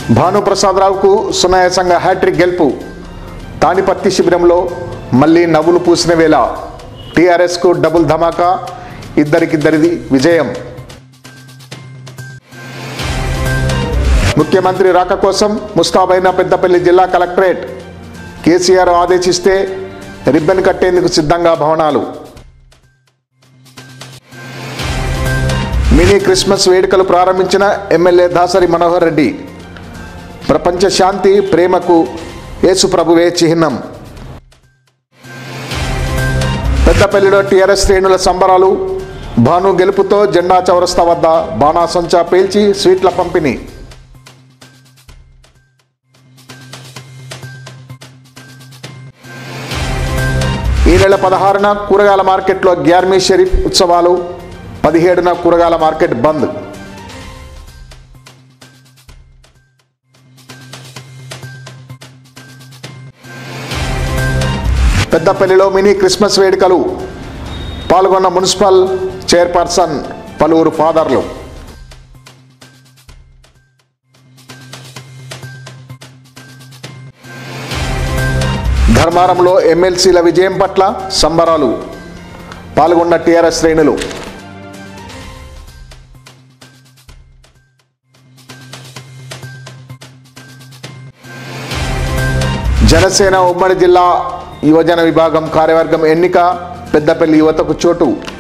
భానుప్రసాదరావుకు సునాయాసంగా హ్యాట్రిక్ గెలుపు తానిపత్తి శిబిరంలో మళ్ళీ నవ్వులు పూసిన వేళ టీఆర్ఎస్కు డబుల్ ధమాకా ఇద్దరికిద్దరిది విజయం ముఖ్యమంత్రి రాక కోసం ముస్తాబైన పెద్దపల్లి జిల్లా కలెక్టరేట్ కేసీఆర్ ఆదేశిస్తే రిబ్బన్ కట్టేందుకు సిద్ధంగా భవనాలు మినీ క్రిస్మస్ వేడుకలు ప్రారంభించిన ఎమ్మెల్యే దాసరి మనోహర్ రెడ్డి ప్రపంచ శాంతి ప్రేమకు యేసు ప్రభువే చిహ్నం పెద్దపల్లిలో టీఆర్ఎస్ శ్రేణుల సంబరాలు భాను గెలుపుతో జెండా చౌరస్తా వద్ద బాణాసంచా పేల్చి స్వీట్ల పంపిణీ ఈ నెల పదహారున కూరగాయల మార్కెట్లో గ్యార్మీ షరీఫ్ ఉత్సవాలు పదిహేడున కూరగాయల మార్కెట్ బంద్ పెద్దపల్లిలో మినీ క్రిస్మస్ వేడుకలు పాల్గొన్న మున్సిపల్ చైర్పర్సన్ పలువురు ఫాదర్లు ధర్మారంలో ఎమ్మెల్సీల విజయం పట్ల సంబరాలు పాల్గొన్న టీఆర్ఎస్ శ్రేణులు జనసేన ఉమ్మడి జిల్లా యువజన విభాగం కార్యవర్గం ఎన్నిక పెద్దపల్లి యువతకు చోటు